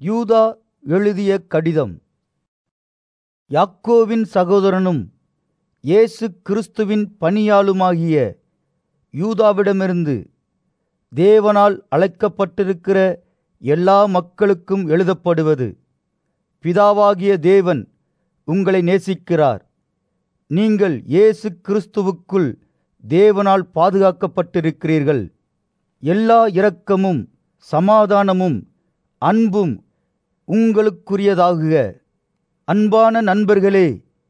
யூதா எழுதிய கடிதம் யாக்கோவின் சகோதரனும் இயேசு கிறிஸ்துவின் பணியாளுமாகிய யூதாவிடமிருந்து தேவனால் அழைக்கப்பட்டிருக்கிற எல்லா மக்களுக்கும் எழுதப்படுவது பிதாவாகிய தேவன் உங்களை நேசிக்கிறார் நீங்கள் இயேசு கிறிஸ்துவுக்குள் தேவனால் பாதுகாக்கப்பட்டிருக்கிறீர்கள் எல்லா இரக்கமும் சமாதானமும் அன்பும் உங்களுக்குரியதாகுக அன்பான நண்பர்களே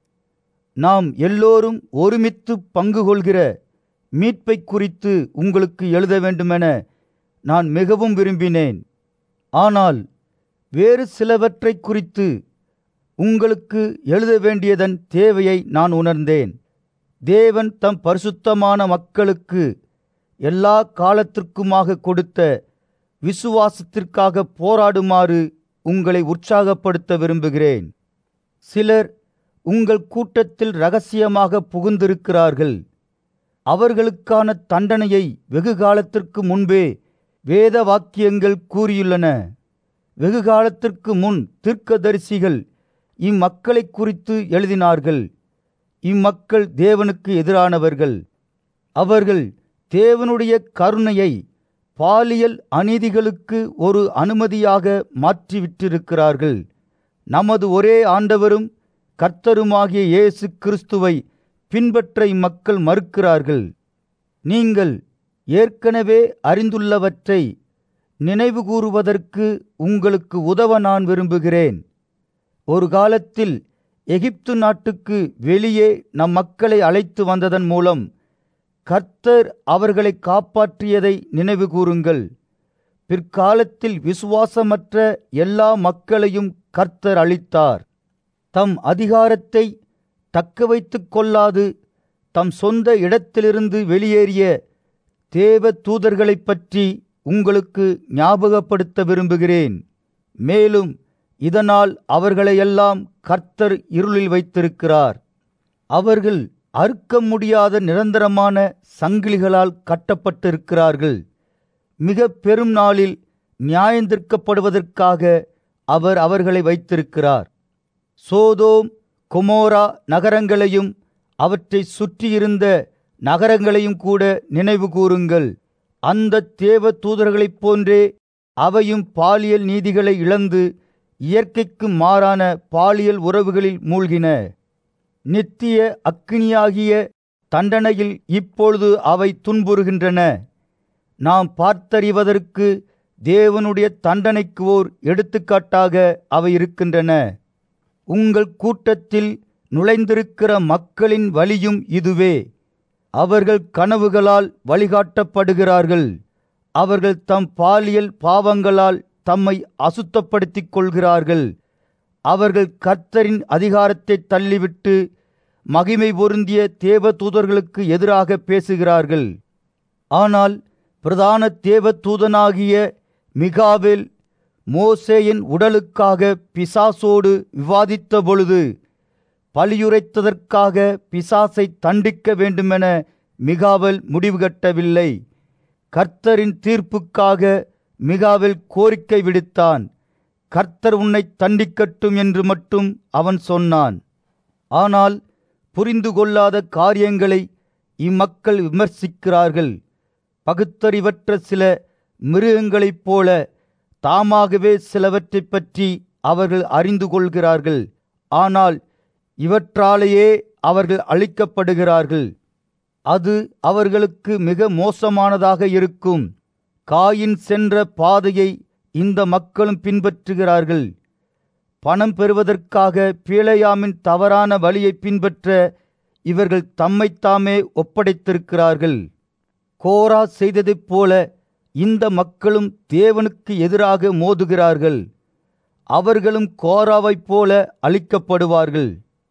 நாம் எல்லோரும் ஒருமித்து பங்கு கொள்கிற மீட்பை குறித்து உங்களுக்கு எழுத வேண்டுமென நான் மிகவும் விரும்பினேன் ஆனால் வேறு சிலவற்றை குறித்து உங்களுக்கு எழுத வேண்டியதன் தேவையை நான் உணர்ந்தேன் தேவன் தம் பரிசுத்தமான மக்களுக்கு எல்லா காலத்திற்குமாக கொடுத்த விசுவாசத்திற்காக போராடுமாறு உங்களை உற்சாகப்படுத்த விரும்புகிறேன் சிலர் உங்கள் கூட்டத்தில் ரகசியமாக புகுந்திருக்கிறார்கள் அவர்களுக்கான தண்டனையை வெகு காலத்திற்கு முன்பே வேத வாக்கியங்கள் கூறியுள்ளன வெகு காலத்திற்கு முன் தீர்க்கதரிசிகள் இம்மக்களை குறித்து எழுதினார்கள் இம்மக்கள் தேவனுக்கு எதிரானவர்கள் அவர்கள் தேவனுடைய கருணையை பாலியல் அநீதிகளுக்கு ஒரு அனுமதியாக மாற்றிவிட்டிருக்கிறார்கள் நமது ஒரே ஆண்டவரும் கர்த்தருமாகிய இயேசு கிறிஸ்துவை பின்பற்ற இம்மக்கள் மறுக்கிறார்கள் நீங்கள் ஏற்கனவே அறிந்துள்ளவற்றை நினைவுகூறுவதற்கு உங்களுக்கு உதவ நான் விரும்புகிறேன் ஒரு காலத்தில் எகிப்து நாட்டுக்கு வெளியே நம் மக்களை அழைத்து வந்ததன் மூலம் கர்த்தர் அவர்களை காப்பாற்றியதை நினைவு கூறுங்கள் பிற்காலத்தில் விசுவாசமற்ற எல்லா மக்களையும் கர்த்தர் அளித்தார் தம் அதிகாரத்தை தக்க வைத்துக் கொள்ளாது தம் சொந்த இடத்திலிருந்து வெளியேறிய தேவ தூதர்களைப் பற்றி உங்களுக்கு ஞாபகப்படுத்த விரும்புகிறேன் மேலும் இதனால் அவர்களையெல்லாம் கர்த்தர் இருளில் வைத்திருக்கிறார் அவர்கள் அறுக்க முடியாத நிரந்தரமான சங்கிலிகளால் கட்டப்பட்டிருக்கிறார்கள் மிக பெரும் நாளில் நியாயந்திருக்கப்படுவதற்காக அவர் அவர்களை வைத்திருக்கிறார் சோதோம் கொமோரா நகரங்களையும் அவற்றை சுற்றியிருந்த நகரங்களையும் கூட நினைவு கூறுங்கள் அந்த தேவ தூதர்களைப் போன்றே அவையும் பாலியல் நீதிகளை இழந்து இயற்கைக்கு மாறான பாலியல் உறவுகளில் மூழ்கின நித்திய அக்கினியாகிய தண்டனையில் இப்பொழுது அவை துன்புறுகின்றன நாம் பார்த்தறிவதற்கு தேவனுடைய தண்டனைக்கு ஓர் எடுத்துக்காட்டாக அவை இருக்கின்றன உங்கள் கூட்டத்தில் நுழைந்திருக்கிற மக்களின் வழியும் இதுவே அவர்கள் கனவுகளால் வழிகாட்டப்படுகிறார்கள் அவர்கள் தம் பாலியல் பாவங்களால் தம்மை அசுத்தப்படுத்திக் கொள்கிறார்கள் அவர்கள் கர்த்தரின் அதிகாரத்தை தள்ளிவிட்டு மகிமை பொருந்திய தேவ தூதர்களுக்கு எதிராக பேசுகிறார்கள் ஆனால் பிரதான தேவ தூதனாகிய மிகாவேல் மோசேயின் உடலுக்காக பிசாசோடு விவாதித்த பொழுது பலியுரைத்ததற்காக பிசாசை தண்டிக்க வேண்டுமென மிகாவல் முடிவு கட்டவில்லை கர்த்தரின் தீர்ப்புக்காக மிகாவில் கோரிக்கை விடுத்தான் கர்த்தர் உன்னை தண்டிக்கட்டும் என்று மட்டும் அவன் சொன்னான் ஆனால் புரிந்து கொள்ளாத காரியங்களை இம்மக்கள் விமர்சிக்கிறார்கள் பகுத்தறிவற்ற சில மிருகங்களைப் போல தாமாகவே சிலவற்றைப் பற்றி அவர்கள் அறிந்து கொள்கிறார்கள் ஆனால் இவற்றாலேயே அவர்கள் அழிக்கப்படுகிறார்கள் அது அவர்களுக்கு மிக மோசமானதாக இருக்கும் காயின் சென்ற பாதையை இந்த மக்களும் பின்பற்றுகிறார்கள் பணம் பெறுவதற்காக பீழையாமின் தவறான வழியை பின்பற்ற இவர்கள் தம்மைத்தாமே ஒப்படைத்திருக்கிறார்கள் கோரா செய்ததைப் போல இந்த மக்களும் தேவனுக்கு எதிராக மோதுகிறார்கள் அவர்களும் கோராவைப் போல அழிக்கப்படுவார்கள்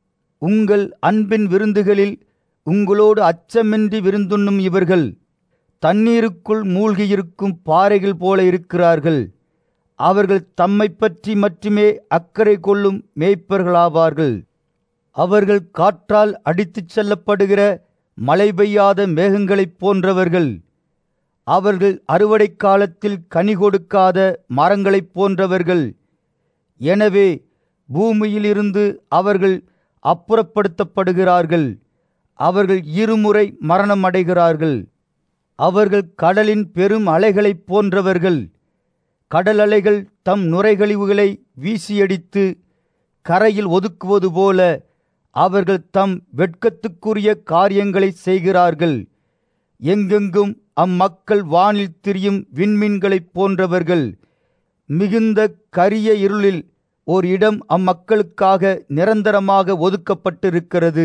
உங்கள் அன்பின் விருந்துகளில் உங்களோடு அச்சமின்றி விருந்துண்ணும் இவர்கள் தண்ணீருக்குள் மூழ்கியிருக்கும் பாறைகள் போல இருக்கிறார்கள் அவர்கள் தம்மை பற்றி மட்டுமே அக்கறை கொள்ளும் மேய்ப்பர்களாவார்கள் அவர்கள் காற்றால் அடித்துச் செல்லப்படுகிற மழை பெய்யாத மேகங்களைப் போன்றவர்கள் அவர்கள் அறுவடை காலத்தில் கனி கொடுக்காத மரங்களைப் போன்றவர்கள் எனவே பூமியிலிருந்து அவர்கள் அப்புறப்படுத்தப்படுகிறார்கள் அவர்கள் இருமுறை மரணம் அடைகிறார்கள் அவர்கள் கடலின் பெரும் அலைகளைப் போன்றவர்கள் கடல் அலைகள் தம் நுரைகழிவுகளை வீசியடித்து கரையில் ஒதுக்குவது போல அவர்கள் தம் வெட்கத்துக்குரிய காரியங்களை செய்கிறார்கள் எங்கெங்கும் அம்மக்கள் வானில் திரியும் விண்மீன்களைப் போன்றவர்கள் மிகுந்த கரிய இருளில் ஓர் இடம் அம்மக்களுக்காக நிரந்தரமாக ஒதுக்கப்பட்டிருக்கிறது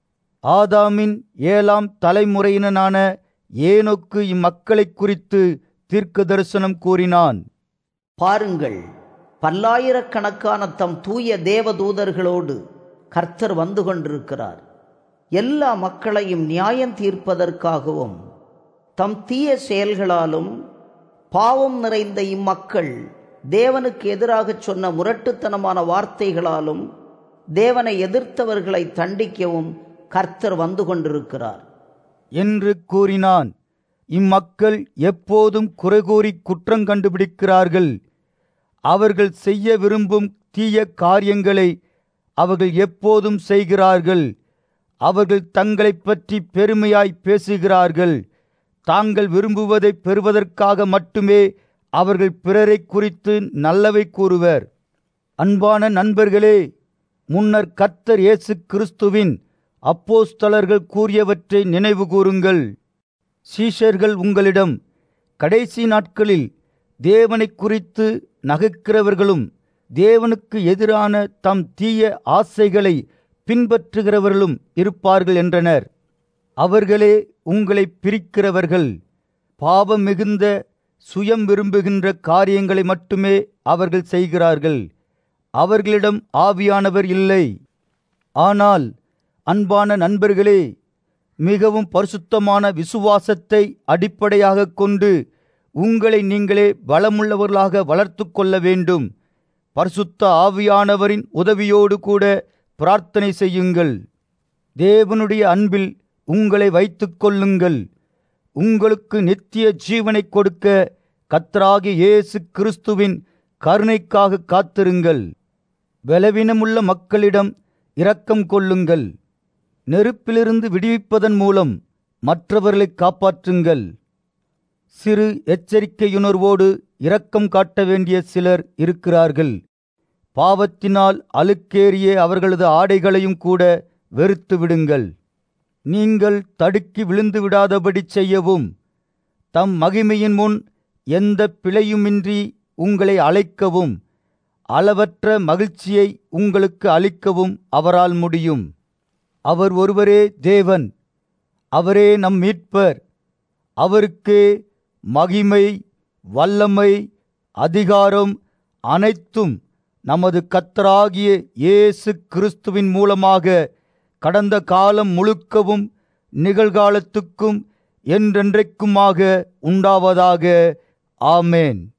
ஆதாமின் ஏழாம் தலைமுறையினனான ஏனோக்கு இம்மக்களைக் குறித்து தீர்க்க தரிசனம் கூறினான் பாருங்கள் பல்லாயிரக்கணக்கான தம் தூய தேவதூதர்களோடு கர்த்தர் வந்து கொண்டிருக்கிறார் எல்லா மக்களையும் நியாயம் தீர்ப்பதற்காகவும் தம் தீய செயல்களாலும் பாவம் நிறைந்த இம்மக்கள் தேவனுக்கு எதிராக சொன்ன முரட்டுத்தனமான வார்த்தைகளாலும் தேவனை எதிர்த்தவர்களை தண்டிக்கவும் கர்த்தர் வந்து கொண்டிருக்கிறார் என்று கூறினான் இம்மக்கள் எப்போதும் குறைகூறி குற்றம் கண்டுபிடிக்கிறார்கள் அவர்கள் செய்ய விரும்பும் தீய காரியங்களை அவர்கள் எப்போதும் செய்கிறார்கள் அவர்கள் தங்களைப் பற்றி பெருமையாய் பேசுகிறார்கள் தாங்கள் விரும்புவதை பெறுவதற்காக மட்டுமே அவர்கள் பிறரை குறித்து நல்லவை கூறுவர் அன்பான நண்பர்களே முன்னர் கர்த்தர் இயேசு கிறிஸ்துவின் அப்போஸ்தலர்கள் கூறியவற்றை நினைவு கூறுங்கள் சீஷர்கள் உங்களிடம் கடைசி நாட்களில் தேவனை குறித்து நகைக்கிறவர்களும் தேவனுக்கு எதிரான தம் தீய ஆசைகளை பின்பற்றுகிறவர்களும் இருப்பார்கள் என்றனர் அவர்களே உங்களை பிரிக்கிறவர்கள் பாவம் மிகுந்த சுயம் விரும்புகின்ற காரியங்களை மட்டுமே அவர்கள் செய்கிறார்கள் அவர்களிடம் ஆவியானவர் இல்லை ஆனால் அன்பான நண்பர்களே மிகவும் பரிசுத்தமான விசுவாசத்தை அடிப்படையாக கொண்டு உங்களை நீங்களே பலமுள்ளவர்களாக வளர்த்து கொள்ள வேண்டும் பரிசுத்த ஆவியானவரின் உதவியோடு கூட பிரார்த்தனை செய்யுங்கள் தேவனுடைய அன்பில் உங்களை வைத்துக் கொள்ளுங்கள் உங்களுக்கு நித்திய ஜீவனை கொடுக்க கத்தராகி இயேசு கிறிஸ்துவின் கருணைக்காக காத்திருங்கள் பலவீனமுள்ள மக்களிடம் இரக்கம் கொள்ளுங்கள் நெருப்பிலிருந்து விடுவிப்பதன் மூலம் மற்றவர்களை காப்பாற்றுங்கள் சிறு எச்சரிக்கையுணர்வோடு இரக்கம் காட்ட வேண்டிய சிலர் இருக்கிறார்கள் பாவத்தினால் அழுக்கேறிய அவர்களது ஆடைகளையும் கூட வெறுத்து விடுங்கள் நீங்கள் தடுக்கி விழுந்து விடாதபடி செய்யவும் தம் மகிமையின் முன் எந்த பிழையுமின்றி உங்களை அழைக்கவும் அளவற்ற மகிழ்ச்சியை உங்களுக்கு அளிக்கவும் அவரால் முடியும் அவர் ஒருவரே தேவன் அவரே நம் மீட்பர் அவருக்கே மகிமை வல்லமை அதிகாரம் அனைத்தும் நமது கத்தராகிய இயேசு கிறிஸ்துவின் மூலமாக கடந்த காலம் முழுக்கவும் நிகழ்காலத்துக்கும் என்றென்றைக்குமாக உண்டாவதாக ஆமேன்